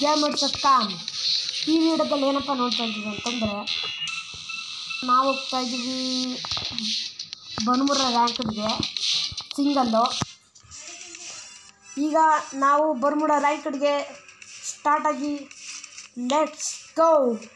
gamers com ಈ ವಿಡಿಯೋದಲ್ಲಿ ಏನಪ್ಪ ನೋಡ್ತಾ ಇದ್ದೀವಿ ಅಂತಂದರೆ ನಾವು ಹೋಗ್ತಾ ಇದ್ದೀವಿ ಬನ್ಮುರ ರ್ಯಾಂಕ್ಗೆ ಸಿಂಗಲ್ಲು ಈಗ ನಾವು ಬರ್ಮುಡ ರ್ಯಾಂಕ್ಡ್ಗೆ ಸ್ಟಾರ್ಟ್ ಆಗಿ let's go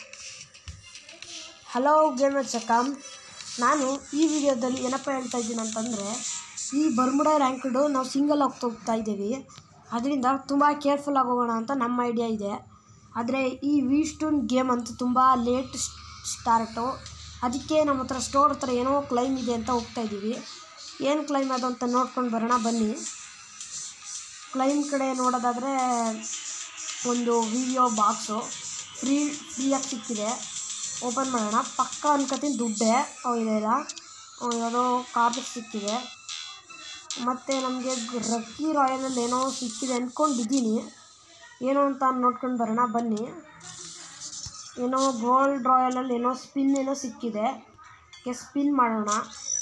hello gamers come ನಾನು ಈ ವಿಡಿಯೋದಲ್ಲಿ ಏನಪ್ಪ ಹೇಳ್ತಾ ಇದ್ದೀನಿ ಅಂತಂದರೆ ಈ ಬರ್ಮುಡ ರ್ಯಾಂಕ್ಡು ನಾವು ಸಿಂಗಲ್ ಹೋಗ್ತಾ ಹೋಗ್ತಾ ಇದ್ದೀವಿ ಅದರಿಂದ ತುಂಬ ಕೇರ್ಫುಲ್ ಆಗೋಗೋಣ ಅಂತ ನಮ್ಮ ಐಡಿಯಾ ಇದೆ ಆದರೆ ಈ ವಿಸ್ಟೂನ್ ಗೇಮ್ ಅಂತೂ ತುಂಬ ಲೇಟ್ ಸ್ಟಾರ್ಟು ಅದಕ್ಕೆ ನಮ್ಮ ಹತ್ರ ಸ್ಟೋರ್ ಹತ್ರ ಏನೋ ಕ್ಲೈಮ್ ಇದೆ ಅಂತ ಹೋಗ್ತಾ ಇದ್ದೀವಿ ಏನು ಕ್ಲೈಮ್ ಅದು ಅಂತ ನೋಡ್ಕೊಂಡು ಬರೋಣ ಬನ್ನಿ ಕ್ಲೈಮ್ ಕಡೆ ನೋಡೋದಾದರೆ ಒಂದು ವಿಡಿಯೋ ಬಾಕ್ಸು ಫ್ರೀ ಫ್ರೀಯಾಗಿ ಸಿಕ್ಕಿದೆ ಓಪನ್ ಮಾಡೋಣ ಪಕ್ಕ ಅನ್ಕೋತೀನಿ ದುಡ್ಡೇ ಓ ಇದೆ ಇಲ್ಲ ಓ, ಯಾವುದೋ ಕಾರ್ಡ್ ಸಿಕ್ಕಿದೆ ಮತ್ತು ನಮಗೆ ರಕ್ಕಿ ರಾಯಲಲ್ಲಿ ಏನೋ ಸಿಕ್ಕಿದೆ ಅಂದ್ಕೊಂಡಿದ್ದೀನಿ ಏನೋ ಅಂತ ನೋಡ್ಕೊಂಡು ಬರೋಣ ಬನ್ನಿ ಏನೋ ಗೋಲ್ಡ್ ರಾಯಲಲ್ಲಿ ಏನೋ ಸ್ಪಿನ್ ಏನೋ ಸಿಕ್ಕಿದೆ ಗೆ ಸ್ಪಿನ್ ಮಾಡೋಣ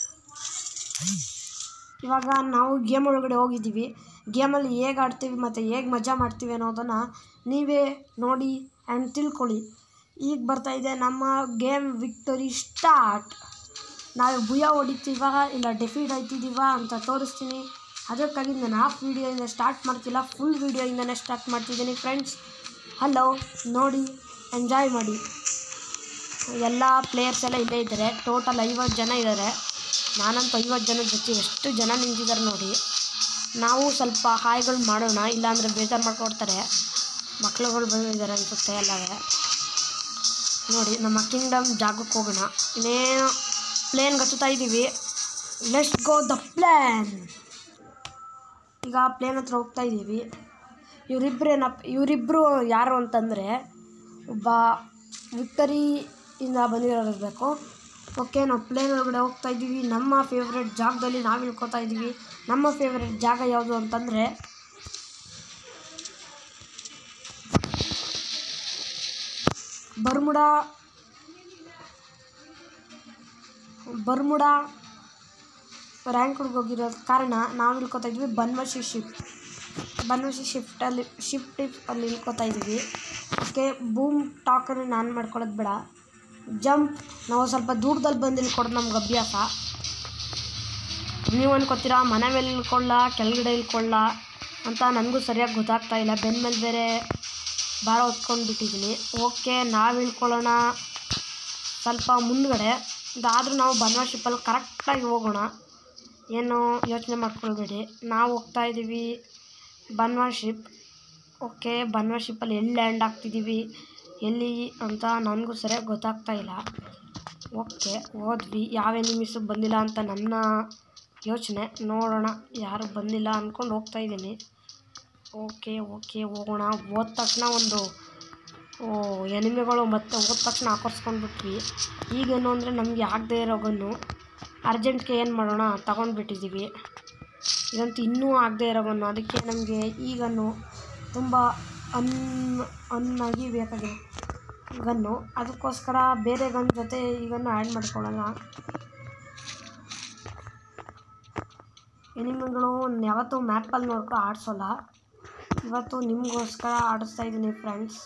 ಇವಾಗ ನಾವು ಗೇಮ್ ಒಳಗಡೆ ಹೋಗಿದ್ದೀವಿ ಗೇಮಲ್ಲಿ ಹೇಗೆ ಆಡ್ತೀವಿ ಮತ್ತು ಹೇಗೆ ಮಜಾ ಮಾಡ್ತೀವಿ ಅನ್ನೋದನ್ನು ನೀವೇ ನೋಡಿ ಆ್ಯಂಡ್ ತಿಳ್ಕೊಳ್ಳಿ ಈಗ ಬರ್ತಾ ಇದೆ ನಮ್ಮ ಗೇಮ್ ವಿಕ್ಟರಿ ಸ್ಟಾರ್ಟ್ ನಾವು ಭುಯ ಹೊಡಿತೀವ ಇಲ್ಲ ಡೆಫೀಟ್ ಆಯ್ತಿದ್ದೀವ ಅಂತ ತೋರಿಸ್ತೀನಿ ಅದಕ್ಕಾಗಿ ನಾನು ಹಾಫ್ ವೀಡಿಯೋಯಿಂದ ಸ್ಟಾರ್ಟ್ ಮಾಡ್ತಿಲ್ಲ ಫುಲ್ ವೀಡಿಯೋಯಿಂದನೇ ಸ್ಟಾರ್ಟ್ ಮಾಡ್ತಿದ್ದೀನಿ ಫ್ರೆಂಡ್ಸ್ ಹಲೋ ನೋಡಿ ಎಂಜಾಯ್ ಮಾಡಿ ಎಲ್ಲ ಪ್ಲೇಯರ್ಸ್ ಎಲ್ಲ ಇಲ್ಲೇ ಇದ್ದಾರೆ ಟೋಟಲ್ ಐವತ್ತು ಜನ ಇದ್ದಾರೆ ನಾನಂತೂ ಐವತ್ತು ಜನ ಜೊತೆ ಎಷ್ಟು ಜನ ನಿಂತಿದ್ದಾರೆ ನೋಡಿ ನಾವು ಸ್ವಲ್ಪ ಹಾಯ್ಗಳು ಮಾಡೋಣ ಇಲ್ಲಾಂದರೆ ಬೇಜಾರು ಮಾಡ್ಕೊಡ್ತಾರೆ ಮಕ್ಳುಗಳು ಬಂದಿದ್ದಾರೆ ಅನಿಸುತ್ತೆ ಎಲ್ಲವೇ ನೋಡಿ ನಮ್ಮ ಕಿಂಗ್ಡಮ್ ಜಾಗಕ್ಕೆ ಹೋಗೋಣ ಇನ್ನೇನು ಪ್ಲೇನ್ಗೆ ಹತ್ತುತ್ತಾ ಇದ್ದೀವಿ ಲೆಟ್ಸ್ ಗೋ ದ ಪ್ಲ್ಯಾನ್ ಈಗ ಪ್ಲೇನ್ ಹತ್ರ ಹೋಗ್ತಾ ಇದ್ದೀವಿ ಇವರಿಬ್ಬರು ಏನಪ್ಪ ಇವರಿಬ್ಬರು ಯಾರು ಅಂತಂದರೆ ಒಬ್ಬ ವಿಕ್ಟರಿಯಿಂದ ಬಂದಿರೋರು ಇರಬೇಕು ಓಕೆ ನಾವು ಪ್ಲೇನ್ ಒಳಗಡೆ ಹೋಗ್ತಾ ಇದ್ದೀವಿ ನಮ್ಮ ಫೇವ್ರೆಟ್ ಜಾಗದಲ್ಲಿ ನಾವು ಇಳ್ಕೊತಾ ಇದ್ದೀವಿ ನಮ್ಮ ಫೇವ್ರೆಟ್ ಜಾಗ ಯಾವುದು ಅಂತಂದರೆ ಬರ್ಮುಡಾ ಬರ್ಮುಡಾ ರ್ಯಾಂಕ್ಗೆ ಹೋಗಿರೋ ಕಾರಣ ನಾವು ಇಳ್ಕೊತಾ ಇದ್ವಿ ಬನ್ವಶಿ ಶಿಫ್ಟ್ ಬನ್ವಶಿ ಶಿಫ್ಟಲ್ಲಿ ಶಿಫ್ಟ್ ಅಲ್ಲಿ ಇಳ್ಕೊತಾ ಇದ್ದೀವಿ ಓಕೆ ಬೂಮ್ ಟಾಕನ್ನು ನಾನು ಮಾಡ್ಕೊಳ್ಳೋದು ಬೇಡ ಜಂಪ್ ನಾವು ಸ್ವಲ್ಪ ದೂರದಲ್ಲಿ ಬಂದು ಇಳ್ಕೊಡೋದು ನಮ್ಗೆ ಅಭ್ಯಾಸ ನೀವು ಅನ್ಕೋತೀರಾ ಮನೆ ಮೇಲೆ ಇಳ್ಕೊಳ್ಳ ಕೆಳಗಡೆ ಇಳ್ಕೊಳ್ಳ ಅಂತ ನನಗೂ ಸರಿಯಾಗಿ ಗೊತ್ತಾಗ್ತಾ ಇಲ್ಲ ಬೆನ್ನ ಮೇಲೆ ಬೇರೆ ಭಾರ ಹೊತ್ಕೊಂಡು ಬಿಟ್ಟಿದ್ದೀನಿ ಓಕೆ ನಾವು ಇಳ್ಕೊಳ್ಳೋಣ ಸ್ವಲ್ಪ ಮುಂದ್ಗಡೆ ಇದಾದರೂ ನಾವು ಬನ್ವಾಶಿಪ್ಪಲ್ಲಿ ಕರೆಕ್ಟಾಗಿ ಹೋಗೋಣ ಏನು ಯೋಚನೆ ಮಾಡ್ಕೊಳ್ಬೇಡಿ ನಾವು ಹೋಗ್ತಾ ಇದ್ದೀವಿ ಬನ್ವಾಶಿಪ್ ಓಕೆ ಬನ್ವಾಶಿಪ್ಪಲ್ಲಿ ಎಲ್ಲಿ ಲ್ಯಾಂಡ್ ಆಗ್ತಿದ್ದೀವಿ ಎಲ್ಲಿ ಅಂತ ನನಗೂ ಸರಿಯಾಗಿ ಗೊತ್ತಾಗ್ತಾ ಇಲ್ಲ ಓಕೆ ಹೋದ್ವಿ ಯಾವ ಎನಿಮೀಸು ಬಂದಿಲ್ಲ ಅಂತ ನನ್ನ ಯೋಚನೆ ನೋಡೋಣ ಯಾರು ಬಂದಿಲ್ಲ ಅಂದ್ಕೊಂಡು ಹೋಗ್ತಾ ಇದ್ದೀನಿ ಓಕೆ ಓಕೆ ಹೋಗೋಣ ಹೋದ ತಕ್ಷಣ ಒಂದು ಓ ಎನಿಮಿಗಳು ಮತ್ತೆ ಹೋದ ತಕ್ಷಣ ಆಕರ್ಸ್ಕೊಂಡ್ಬಿಟ್ವಿ ಈಗೇನು ಅಂದರೆ ನಮಗೆ ಆಗದೆ ಇರೋ ಗನ್ನು ಅರ್ಜೆಂಟ್ಗೆ ಏನು ಮಾಡೋಣ ತಗೊಂಡ್ಬಿಟ್ಟಿದ್ದೀವಿ ಇದಂತೂ ಇನ್ನೂ ಆಗದೆ ಇರೋ ಗನ್ನು ಅದಕ್ಕೆ ನಮಗೆ ಈ ಗನ್ನು ತುಂಬ ಅನ್ ಅನ್ನಾಗಿ ಬೇಕಾಗಿದೆ ಗನ್ನು ಅದಕ್ಕೋಸ್ಕರ ಬೇರೆ ಗನ್ ಜೊತೆ ಈಗನ್ನು ಆ್ಯಡ್ ಮಾಡ್ಕೊಳ್ಳೋಣ ಎನಿಮಿಗಳು ಯಾವತ್ತೂ ಮ್ಯಾಪಲ್ಲಿ ನೋಡ್ಕೊಂಡು ಆಡಿಸೋಲ್ಲ ಇವತ್ತು ನಿಮಗೋಸ್ಕರ ಆಡಿಸ್ತಾ ಇದ್ದೀನಿ ಫ್ರೆಂಡ್ಸ್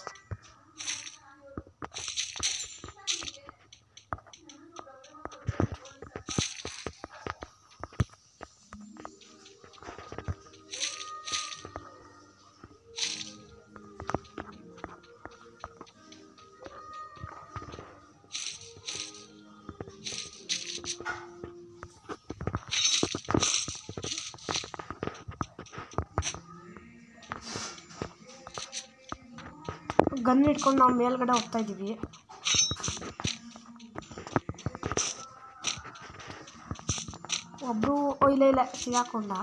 ಗನ್ ಇಟ್ಕೊಂಡು ನಾವು ಮೇಲ್ಗಡೆ ಹೋಗ್ತಾ ಇದ್ದೀವಿ ಒಬ್ಬರು ಇಲ್ಲ ಇಲ್ಲ ಸಿಗಾಕೊಂಡ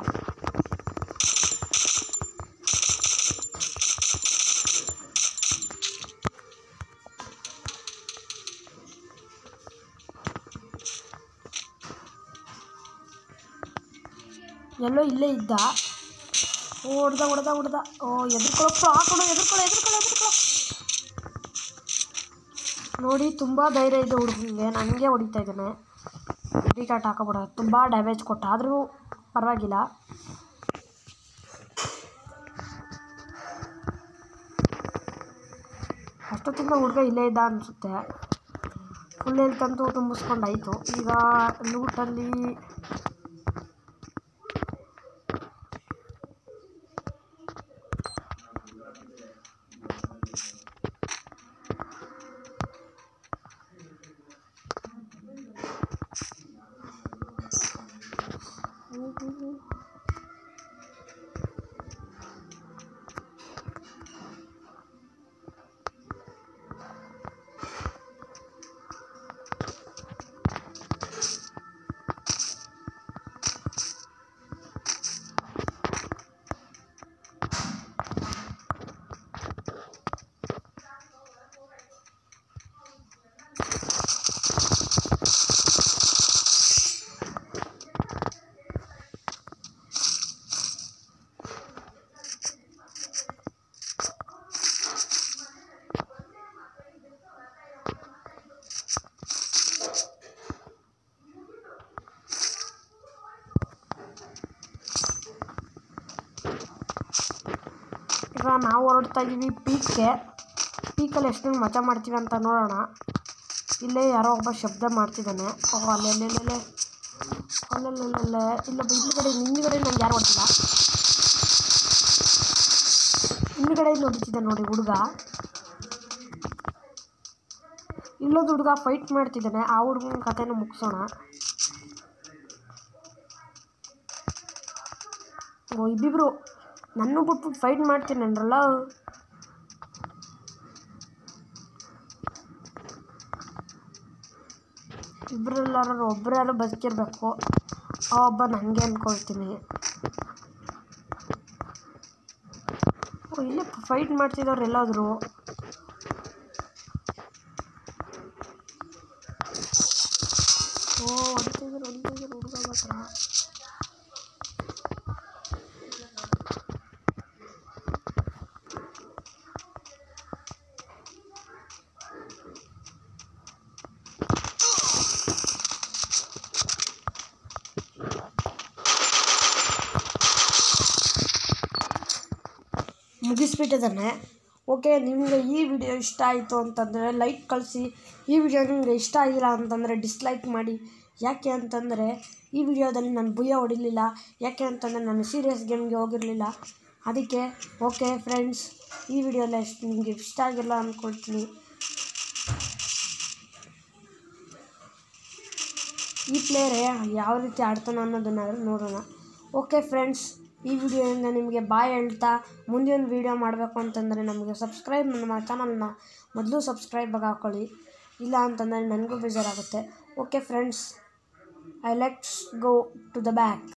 ಎಲ್ಲೋ ಇಲ್ಲೇ ಇದ್ದ ಓ ಹೊಡ್ದ ಹೊಡ್ದ ಹೊಡ್ದ ಓ ಎದ್ರುಕೊಳಪ್ಪ ಹಾಕೊಂಡು ಎದ್ರುಕೊಳ್ಳೋ ಎದ್ರುಕೊಳ್ಳೋ ಎದ್ರುಕೊಳ್ಳೋ ನೋಡಿ ತುಂಬ ಧೈರ್ಯ ಇದೆ ಹುಡುಗನಿಗೆ ನನಗೆ ಹೊಡಿತಾ ಇದ್ದಾನೆ ರಿಟಾಟ್ ಹಾಕೋಬಿಡ ತುಂಬ ಡ್ಯಾಮೇಜ್ ಕೊಟ್ಟ ಆದರೂ ಪರವಾಗಿಲ್ಲ ಅಷ್ಟೊತ್ತಿಂದ ಹುಡುಗ ಇಲ್ಲೇ ಇದ್ದ ಅನಿಸುತ್ತೆ ಫುಲ್ ಹೆಲ್ತಂತೂ ತುಂಬಿಸ್ಕೊಂಡಾಯಿತು ಈಗ ಲೂಟಲ್ಲಿ ಈಗ ನಾವು ಹೊರಡ್ತಾ ಇದ್ದೀವಿ ಪೀಕ್ಗೆ ಪೀಕಲ್ಲಿ ಎಷ್ಟು ಮಜಾ ಮಾಡ್ತೀವಿ ಅಂತ ನೋಡೋಣ ಇಲ್ಲೇ ಯಾರೋ ಒಬ್ಬ ಶಬ್ದ ಮಾಡ್ತಿದ್ದಾನೆ ಓಹ್ ಅಲ್ಲೆಲ್ಲೆಲ್ಲೆ ಅಲ್ಲೆಲ್ಲೆಲ್ಲೆ ಇಲ್ಲೊಬ್ಬ ಹಿಂದ್ಗಡೆ ಹಿಂದ್ಗಡೆ ನಂಗೆ ಯಾರು ಹೊಡ್ತಿಲ್ಲ ಹಿಂದ್ಗಡೆ ಇಲ್ಲಿ ಹೊಡಿತಿದ್ದ ನೋಡಿ ಹುಡುಗ ಇಲ್ಲೊಂದು ಹುಡುಗ ಫೈಟ್ ಮಾಡ್ತಿದ್ದಾನೆ ಆ ಹುಡುಗನ ಕಥೆನ ಮುಗಿಸೋಣ ಓ ಇಬ್ಬಿಬ್ರು ನನ್ನ ಬಿಟ್ಬಿಟ್ಟು ಫೈಟ್ ಮಾಡ್ತೀನಿ ಅಂದ್ರಲ್ಲ ಇಬ್ಬರೆಲ್ಲರೂ ಒಬ್ಬರಾರು ಬದುಕಿರ್ಬೇಕು ಆ ಒಬ್ಬ ನನಗೆ ಅಂದ್ಕೊಳ್ತೀನಿ ಓ ಇಲ್ಲೇ ಫೈಟ್ ಮಾಡ್ತಿದ್ದವ್ರು ಎಲ್ಲಾದ್ರು ಓ ಹೊಡಿತಿದ್ರು ಹೊಡಿತಿದ್ರು ಹುಡುಗ ಮಾತ್ರ ಮುಗಿಸ್ಬಿಟ್ಟಿದ್ದಾನೆ ಓಕೆ ನಿಮಗೆ ಈ ವಿಡಿಯೋ ಇಷ್ಟ ಆಯಿತು ಅಂತಂದರೆ ಲೈಕ್ ಕಳಿಸಿ ಈ ವಿಡಿಯೋ ನಿಮಗೆ ಇಷ್ಟ ಆಗಿಲ್ಲ ಅಂತಂದರೆ ಡಿಸ್ಲೈಕ್ ಮಾಡಿ ಯಾಕೆ ಅಂತಂದರೆ ಈ ವಿಡಿಯೋದಲ್ಲಿ ನಾನು ಭುಯ್ಯ ಹೊಡಿಲಿಲ್ಲ ಯಾಕೆ ಅಂತಂದರೆ ನಾನು ಸೀರಿಯಸ್ ಗೇಮ್ಗೆ ಹೋಗಿರಲಿಲ್ಲ ಅದಕ್ಕೆ ಓಕೆ ಫ್ರೆಂಡ್ಸ್ ಈ ವಿಡಿಯೋ ಎಲ್ಲ ಎಷ್ಟು ನಿಮಗೆ ಇಷ್ಟ ಆಗಿಲ್ಲ ಅಂದ್ಕೊಳ್ತೀನಿ ಈ ಪ್ಲೇಯರೇ ಯಾವ ರೀತಿ ಆಡ್ತಾನೆ ಅನ್ನೋದನ್ನು ನೋಡೋಣ ಓಕೆ ಫ್ರೆಂಡ್ಸ್ ಈ ವಿಡಿಯೋಯಿಂದ ನಿಮಗೆ ಬಾಯ್ ಹೇಳ್ತಾ ಮುಂದಿನ ವಿಡಿಯೋ ಮಾಡಬೇಕು ಅಂತಂದರೆ ನಮಗೆ ಸಬ್ಸ್ಕ್ರೈಬ್ ನಮ್ಮ ಚಾನಲ್ನ ಮೊದಲು ಸಬ್ಸ್ಕ್ರೈಬಾಗಿ ಹಾಕ್ಕೊಳ್ಳಿ ಇಲ್ಲ ಅಂತಂದರೆ ನನಗೂ ಬೇಜಾರಾಗುತ್ತೆ okay friends I let's go to the back